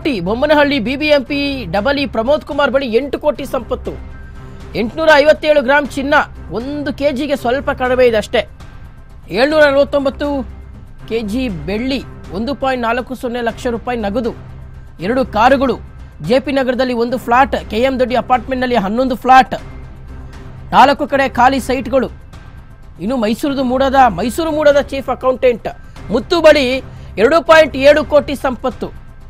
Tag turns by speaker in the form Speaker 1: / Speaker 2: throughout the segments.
Speaker 1: ಲೂಟಿ Bommanahalli BBMP double E Pramod Kumar ಬಳಿ ಎಂಟು ಕೋಟಿ ಸಂಪತ್ತು ಎಂಟುನೂರ ಐವತ್ತೇಳು ಗ್ರಾಂ ಚಿನ್ನ ಒಂದು ಕೆ ಜಿಗೆ ಸ್ವಲ್ಪ ಕಡಿಮೆ ಇದೆ ಅಷ್ಟೇ ಏಳ್ನೂರ ಅರವತ್ತೊಂಬತ್ತು ಕೆ ಜಿ ಬೆಳ್ಳಿ ಒಂದು ಪಾಯಿಂಟ್ ನಾಲ್ಕು ಸೊನ್ನೆ ಲಕ್ಷ ರೂಪಾಯಿ ನಗದು ಎರಡು ಕಾರುಗಳು ಜೆ ಪಿ ನಗರದಲ್ಲಿ ಒಂದು ಫ್ಲಾಟ್ ಕೆ ಎಂ ದೊಡ್ಡಿ ಅಪಾರ್ಟ್ಮೆಂಟ್ನಲ್ಲಿ ಹನ್ನೊಂದು ಫ್ಲಾಟ್ ನಾಲ್ಕು ಕಡೆ ಖಾಲಿ ಸೈಟ್ಗಳು ಇನ್ನು ಮೈಸೂರದು ಮೂಡದ ಮೈಸೂರು ಮೂಡದ ಚೀಫ್ ಅಕೌಂಟೆಂಟ್ ಮುತ್ತು ಬಳಿ ಎರಡು ಪಾಯಿಂಟ್ ಏಳು ಕೋಟಿ ಸಂಪತ್ತು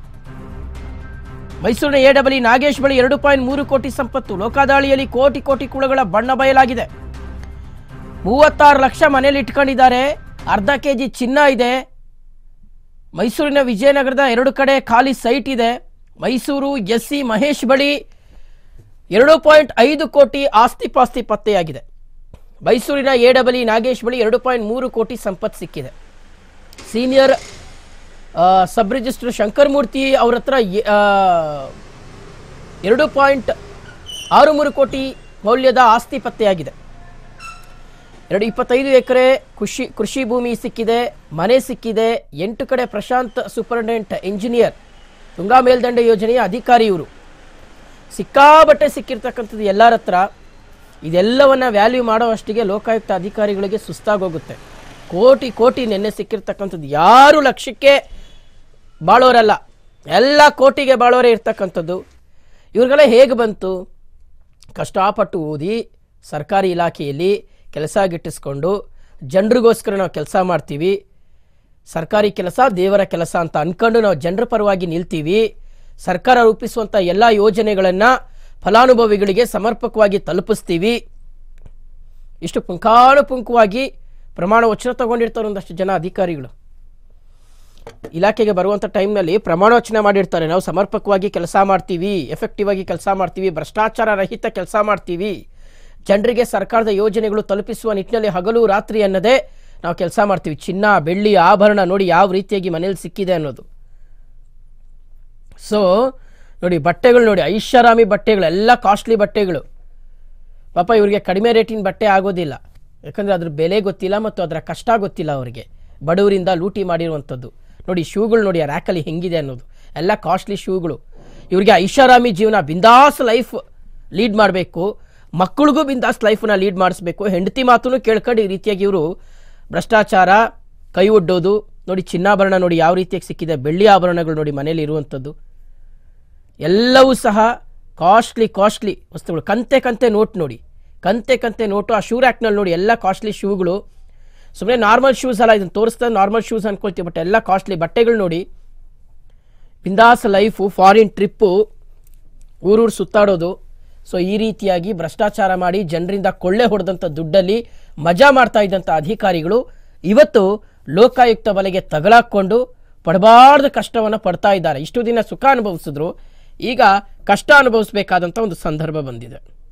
Speaker 1: ಮೈಸೂರಿನ ಎ ಡಬಲ್ ಇ ನಾಗೇಶ್ ಬಳಿ ಎರಡು ಪಾಯಿಂಟ್ ಮೂರು ಕೋಟಿ ಸಂಪತ್ತು ಲೋಕಾದಾಳಿಯಲ್ಲಿ ಕೋಟಿ ಕೋಟಿ ಕುಳಗಳ ಬಣ್ಣ ಬಯಲಾಗಿದೆ ಮೂವತ್ತಾರು ಲಕ್ಷ ಮನೇಲಿ ಇಟ್ಕೊಂಡಿದ್ದಾರೆ ಅರ್ಧ ಕೆ ಜಿ ಚಿನ್ನ ಇದೆ ಮೈಸೂರಿನ ವಿಜಯನಗರದ ಎರಡು ಕಡೆ ಖಾಲಿ ಸೈಟ್ ಇದೆ ಮೈಸೂರು ಎಸ್ ಸಿ ಮಹೇಶ್ ಬಳಿ ಎರಡು ಪಾಯಿಂಟ್ ಐದು ಕೋಟಿ ಆಸ್ತಿ ಪಾಸ್ತಿ ಪತ್ತೆಯಾಗಿದೆ ಮೈಸೂರಿನ ಎ ಡಬಲ್ ಇ ನಾಗೇಶ್ ಬಳಿ ಎರಡು ಪಾಯಿಂಟ್ ಮೂರು ಕೋಟಿ ಸಂಪತ್ತು ಸಿಕ್ಕಿದೆ ಸೀನಿಯರ್ ಆ, ಸಬ್ ರಿಜಿಸ್ಟ್ರ್ ಶಂಕರಮೂರ್ತಿ ಅವ್ರ ಹತ್ರ ಎ- ಆ, ಎರಡು ಪಾಯಿಂಟ್ ಆರು ಮೂರು ಕೋಟಿ ಮೌಲ್ಯದ ಆಸ್ತಿ ಪತ್ತೆಯಾಗಿದೆ ಎರಡು ಇಪ್ಪತ್ತೈದು ಎಕರೆ ಕೃಷಿ ಕೃಷಿ ಭೂಮಿ ಸಿಕ್ಕಿದೆ ಮನೆ ಸಿಕ್ಕಿದೆ ಎಂಟು ಕಡೆ ಪ್ರಶಾಂತ್ ಸೂಪರಿಂಟೆಂಡೆಂಟ್ ಇಂಜಿನಿಯರ್ ತುಂಗಾ ಮೇಲ್ದಂಡೆ ಯೋಜನೆಯ ಅಧಿಕಾರಿ ಇವರು ಸಿಕ್ಕಾಬಟ್ಟೆ ಸಿಕ್ಕಿರ್ತಕ್ಕಂಥದ್ದು ಎಲ್ಲರ ಹತ್ರ ಇದೆಲ್ಲವನ್ನ ವ್ಯಾಲ್ಯೂ ಮಾಡೋ ಅಷ್ಟಿಗೆ ಲೋಕಾಯುಕ್ತ ಅಧಿಕಾರಿಗಳಿಗೆ ಸುಸ್ತಾಗೋಗುತ್ತೆ ಕೋಟಿ ಕೋಟಿ ನೆನ್ನೆ ಸಿಕ್ಕಿರ್ತಕ್ಕಂಥದ್ದು ಯಾರು ಲಕ್ಷಕ್ಕೆ ಬಾಳೋರಲ್ಲ ಎಲ್ಲ ಕೋಟಿಗೆ ಬಾಳೋರೇ ಇರ್ತಕ್ಕಂಥದ್ದು ಇವ್ರಿಗೆಲ್ಲ ಹೇಗೆ ಬಂತು ಕಷ್ಟಪಟ್ಟು ಓದಿ ಸರ್ಕಾರಿ ಇಲಾಖೆಯಲ್ಲಿ ಕೆಲಸ ಗಿಟ್ಟಿಸ್ಕೊಂಡು ಜನರಿಗೋಸ್ಕರ ನಾವು ಕೆಲಸ ಮಾಡ್ತೀವಿ ಸರ್ಕಾರಿ ಕೆಲಸ ದೇವರ ಕೆಲಸ ಅಂತ ಅನ್ಕೊಂಡು ನಾವು ಜನರ ಪರವಾಗಿ ನಿಲ್ತೀವಿ ಸರ್ಕಾರ ರೂಪಿಸುವಂಥ ಎಲ್ಲ ಯೋಜನೆಗಳನ್ನು ಫಲಾನುಭವಿಗಳಿಗೆ ಸಮರ್ಪಕವಾಗಿ ತಲುಪಿಸ್ತೀವಿ ಇಷ್ಟು ಪುಂಖಾನುಪುಂಖವಾಗಿ ಪ್ರಮಾಣ ವಚನ ತಗೊಂಡಿರ್ತಾರೆ ಒಂದಷ್ಟು ಜನ ಅಧಿಕಾರಿಗಳು ಇಲಾಖೆಗೆ ಬರುವಂಥ ಟೈಮ್ನಲ್ಲಿ ಪ್ರಮಾಣ ವಚನ ಮಾಡಿರ್ತಾರೆ ನಾವು ಸಮರ್ಪಕವಾಗಿ ಕೆಲಸ ಮಾಡ್ತೀವಿ ಎಫೆಕ್ಟಿವ್ ಆಗಿ ಕೆಲಸ ಮಾಡ್ತೀವಿ ಭ್ರಷ್ಟಾಚಾರ ರಹಿತ ಕೆಲಸ ಮಾಡ್ತೀವಿ ಜನರಿಗೆ ಸರ್ಕಾರದ ಯೋಜನೆಗಳು ತಲುಪಿಸುವ ನಿಟ್ಟಿನಲ್ಲಿ ಹಗಲು ರಾತ್ರಿ ಅನ್ನದೇ ನಾವು ಕೆಲಸ ಮಾಡ್ತೀವಿ ಚಿನ್ನ ಬೆಳ್ಳಿ ಆಭರಣ ನೋಡಿ ಯಾವ ರೀತಿಯಾಗಿ ಮನೇಲಿ ಸಿಕ್ಕಿದೆ ಅನ್ನೋದು ಸೊ ನೋಡಿ ಬಟ್ಟೆಗಳು ನೋಡಿ ಐಷಾರಾಮಿ ಬಟ್ಟೆಗಳು ಎಲ್ಲ ಕಾಸ್ಟ್ಲಿ ಬಟ್ಟೆಗಳು ಪಾಪ ಇವರಿಗೆ ಕಡಿಮೆ ರೇಟಿನ ಬಟ್ಟೆ ಆಗೋದಿಲ್ಲ ಯಾಕಂದರೆ ಅದ್ರ ಬೆಲೆ ಗೊತ್ತಿಲ್ಲ ಮತ್ತು ಅದರ ಕಷ್ಟ ಗೊತ್ತಿಲ್ಲ ಅವರಿಗೆ ಬಡವರಿಂದ ಲೂಟಿ ಮಾಡಿರುವಂಥದ್ದು ನೋಡಿ ಶೂಗಳು ನೋಡಿ ಆ ರ್ಯಾಕಲ್ಲಿ ಹೆಂಗಿದೆ ಅನ್ನೋದು ಎಲ್ಲ ಕಾಸ್ಟ್ಲಿ ಶೂಗಳು ಇವರಿಗೆ ಐಷಾರಾಮಿ ಜೀವನ ಬಿಂದಾಸ್ ಲೈಫ್ ಲೀಡ್ ಮಾಡಬೇಕು ಮಕ್ಕಳಿಗೂ ಬಿಂದಾಸ್ ಲೈಫನ್ನ ಲೀಡ್ ಮಾಡಿಸ್ಬೇಕು ಹೆಂಡತಿ ಮಾತನ್ನು ಕೇಳ್ಕೊಂಡು ಈ ರೀತಿಯಾಗಿ ಇವರು ಭ್ರಷ್ಟಾಚಾರ ಕೈ ಒಡ್ಡೋದು ನೋಡಿ ಚಿನ್ನಾಭರಣ ನೋಡಿ ಯಾವ ರೀತಿಯಾಗಿ ಸಿಕ್ಕಿದೆ ಬೆಳ್ಳಿ ಆಭರಣಗಳು ನೋಡಿ ಮನೇಲಿ ಇರುವಂಥದ್ದು ಎಲ್ಲವೂ ಸಹ ಕಾಸ್ಟ್ಲಿ ಕಾಸ್ಟ್ಲಿ ವಸ್ತುಗಳು ಕಂತೆ ಕಂತೆ ನೋಟ್ ನೋಡಿ ಕಂತೆ ಕಂತೆ ನೋಟು ಆ ಶೂ ರ್ಯಾಕ್ನಲ್ಲಿ ನೋಡಿ ಎಲ್ಲ ಕಾಸ್ಟ್ಲಿ ಶೂಗಳು ಸುಮ್ಮನೆ ನಾರ್ಮಲ್ ಶೂಸ್ ಅಲ್ಲ ಇದನ್ನು ತೋರಿಸ್ತಾ ನಾರ್ಮಲ್ ಶೂಸ್ ಅನ್ಕೊಳ್ತೀವಿ ಬಟ್ ಎಲ್ಲ ಕಾಸ್ಟ್ಲಿ ಬಟ್ಟೆಗಳು ನೋಡಿ ಬಿಂದಾಸ್ ಲೈಫು ಫಾರಿನ್ ಟ್ರಿಪ್ಪು ಊರೂರು ಸುತ್ತಾಡೋದು ಸೊ ಈ ರೀತಿಯಾಗಿ ಭ್ರಷ್ಟಾಚಾರ ಮಾಡಿ ಜನರಿಂದ ಕೊಳ್ಳೆ ಹೊಡೆದಂಥ ದುಡ್ಡಲ್ಲಿ ಮಜಾ ಮಾಡ್ತಾ ಇದ್ದಂಥ ಅಧಿಕಾರಿಗಳು ಇವತ್ತು ಲೋಕಾಯುಕ್ತ ಬಲೆಗೆ ತಗಲಾಕೊಂಡು ಪಡಬಾರ್ದ ಕಷ್ಟವನ್ನು ಪಡ್ತಾ ಇದ್ದಾರೆ ಇಷ್ಟು ದಿನ ಸುಖ ಅನುಭವಿಸಿದ್ರು ಈಗ ಕಷ್ಟ ಅನುಭವಿಸಬೇಕಾದಂಥ ಒಂದು ಸಂದರ್ಭ ಬಂದಿದೆ